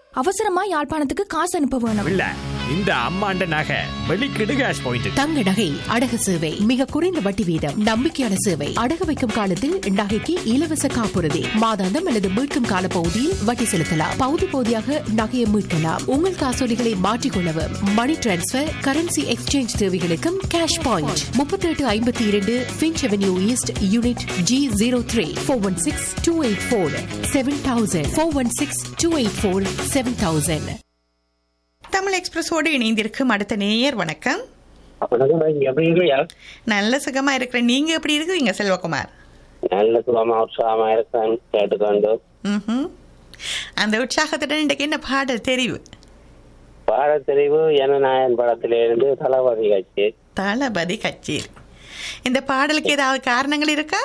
அவசரமா யாழ்ப்பாணத்துக்கு காசு அனுப்ப வேணும் இல்ல இந்த அம்மாண்ட நகை வெளிக்கிடு கேஷ் பாயிண்ட் தங்க நகை அடகு சேவை மிக குறைந்த வட்டி வீதம் நம்பிக்கையான சேவை அடகு வைக்கும் காலத்தில் நகைக்கு இலவச காப்புறுதி மாதாந்தம் அல்லது மீட்கும் கால பகுதியில் வட்டி செலுத்தலாம் பகுதி பகுதியாக நகையை மீட்கலாம் உங்கள் காசோலிகளை மாற்றிக்கொள்ளவும் மணி டிரான்ஸ்பர் கரன்சி எக்ஸ்சேஞ்ச் தேவைகளுக்கும் கேஷ் பாயிண்ட் முப்பத்தி எட்டு ஐம்பத்தி இரண்டு Finch avenue east unit G zero three four one six two eight four seven thousand four one six two eight four seven thousand Tamil எக்ஸ்பிரஸோடு இணைந்திருக்கும் அடுத்த நேயர் வணக்கம் வணக்கம் நீங்க எப்படி இருக்கீங்க நல்ல சுகமா இருக்கிறேன் நீங்க எப்படி இருக்கிறீங்க செல்வகுமார் நல்ல சுகமா உற்சாகமா இருக்கேன் கேட்டுக்கொண்டு ம்ஹும். அந்த உற்சாகத்துடன் இன்றைக்கு என்ன பாடல் தெரிவு பாட தெரிவு ஜனநாயகன் படத்திலிருந்து தளபதி கட்சி தளபதி கச்சேரி இந்த பாடலுக்கு ஏதாவது காரணங்கள் இருக்கா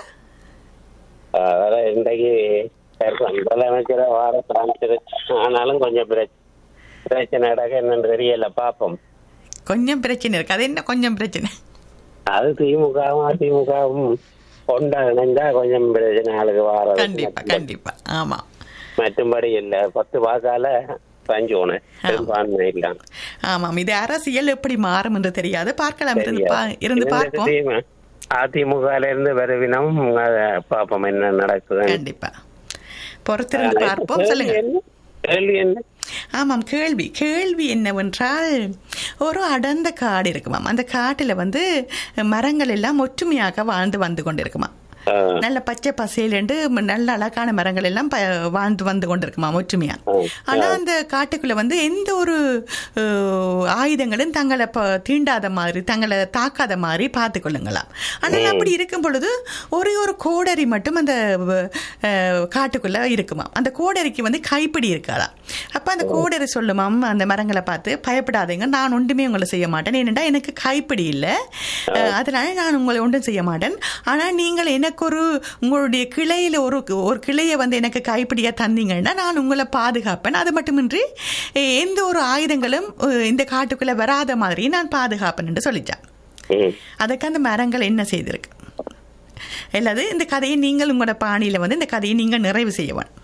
அதான் இன்றைக்கு முதலமைச்சரை வார காமிச்சிரு ஆனாலும் கொஞ்சம் பிரச்சனை பிரச்சனை நடக்க என்னன்னு தெரியல பாப்போம் கொஞ்சம் பிரச்சனை இருக்கு அது என்ன கொஞ்சம் பிரச்சனை அது திமுகவும் அதிமுகவும் கொண்டா இணைஞ்சா கொஞ்சம் பிரச்சனை ஆளுக்கு வார கண்டிப்பா கண்டிப்பா ஆமா மற்றும்படி இல்ல பத்து வாக்கால பஞ்சு ஒண்ணு பெரும்பான்மை இல்லாம் ஆமாம் இது அரசியல் எப்படி மாறும் என்று தெரியாது பார்க்கலாம் இருந்து பா- இருந்து பார்ப்போம் அதிமுக இருந்து வருவினம் பாப்போம் என்ன நடக்குது கண்டிப்பா பொறுத்திருந்து பார்ப்போம் சொல்லுங்க கேள்வி என்ன ஆமாம் கேள்வி கேள்வி என்னவென்றால் ஒரு அடர்ந்த காடு இருக்குமாம் அந்த காட்டுல வந்து மரங்கள் எல்லாம் ஒற்றுமையாக வாழ்ந்து வந்து கொண்டிருக்குமா ஆ, நல்ல பச்சை பசேலண்டு நல்ல அழகான மரங்கள் எல்லாம் ப- வாழ்ந்து வந்து கொண்டிருக்குமா ஒற்றுமையா ஆ, ஆனா அந்த காட்டுக்குள்ள வந்து எந்த ஒரு அஹ், ஆயுதங்களும் தங்களை ப- தீண்டாத மாதிரி தங்களை தாக்காத மாதிரி பார்த்து கொள்ளுங்களாம் ஆனால் அப்படி இருக்கும் பொழுது ஒரே ஒரு கோடரி மட்டும் அந்த அஹ், காட்டுக்குள்ள இருக்குமா அந்த கோடரிக்கு வந்து கைப்பிடி இருக்காளாம் அப்ப அந்த கோடரி சொல்லுமாம் அந்த மரங்களை பார்த்து பயப்படாதீங்க நான் ஒன்றுமே உங்களை செய்ய மாட்டேன் ஏனென்றா எனக்கு கைப்பிடி இல்லை அஹ், அதனால நான் உங்களை ஒன்றும் செய்ய மாட்டேன் ஆனா நீங்கள் எனக்கு ஒரு உங்களுடைய கிளையில ஒரு ஒரு கிளையை வந்து எனக்கு கைப்பிடியா தந்தீங்கன்னா நான் உங்களை பாதுகாப்பேன் அது மட்டுமின்றி எ- எந்த ஒரு ஆயுதங்களும் அஹ், இந்த காட்டுக்குள்ள வராத மாதிரி நான் பாதுகாப்பேன் என்று சொல்லிச்சான் ம். அதுக்கு அந்த மரங்கள் என்ன செய்திருக்கு அல்லது இந்த கதையை நீங்கள் உங்களோட பாணியில வந்து இந்த கதையை நீங்கள் நிறைவு செய்ய வேணும்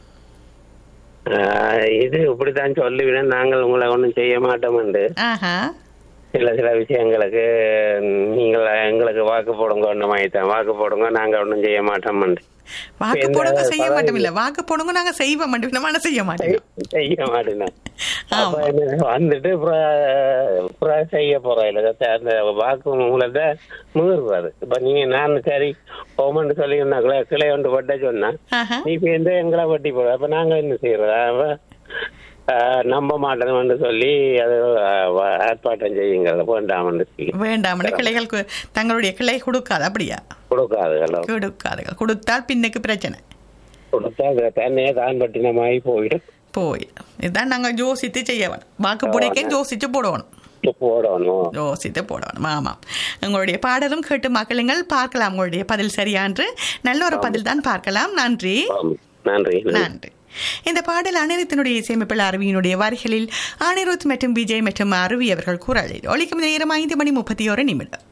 ஆ, இது இப்படித்தான் சொல்லுவினேன் நாங்கள் உங்களை ஒண்ணும் செய்ய மாட்டோம் என்று ஆஹா சில சில விஷயங்களுக்கு நீங்கள் எங்களுக்கு வாக்கு போடுங்க ஒன்றும் ஆயிட்டேன் வாக்கு போடுங்க நாங்க ஒன்றும் செய்ய மாட்டோம் என்று வாக்கு இந்த போடுங்க செய்ய பதவி- மாட்டோம் இல்ல வாக்கு போடுங்க நாங்க செய்ய மாட்டோம் ஆனா செய்ய மாட்டோம் செய்ய மாட்டேன் அப்ப ஆமா. என்ன, வந்துட்டு அப்புறம் அப்புறம் செய்ய போறேன் இல்ல அந்த வாக்கு மூலத்தை மீறுவாரு இப்ப நீங்க நான் சரி ஓமன்னு சொல்லி கிளை கிளை ஒன்று பட்ட சொன்னா ஆஹா நீ இப்ப எந்த எங்களை வட்டி போட அப்ப நாங்க என்ன செய்யறது அவ, ஆஹ், நம்ப மாட்டோம்னு சொல்லி அது ஆஹ், ஆர்ப்பாட்டம் செய்யுங்க வேண்டாம்னு சொல்லி வேண்டாம் கிளைகள் கு- தங்களுடைய கிளை கொடுக்காது அப்படியா கொடுக்காதுகளோ கொடுக்காதுகள் கொடுத்தால் பின்னுக்கு பிரச்சனை கொடுத்தா அது தன்னையே தான் பட்டினமாயி போயிடும் போய் இதுதான் நாங்க யோசித்து செய்ய வேணும் வாக்கு போடைக்கே யோசிச்சு போடணும் போடணும் யோசித்து போடணும் ஆமாம் உங்களுடைய பாடலும் கேட்டு மக்களுங்கள் பார்க்கலாம் உங்களுடைய பதில் சரியான்று நல்ல ஒரு பதில் தான் பார்க்கலாம் நன்றி ஆம். நன்றி நன்றி நன்றி இந்த பாடல் அனிருத்தினுடைய இசையமைப்பில் அருவியினுடைய வரிகளில் அனிருத் மற்றும் விஜய் மற்றும் அருவி அவர்கள் குரலில் ஒலிக்கும் நேரம் ஐந்து மணி முப்பத்தி ஒரு நிமிடம்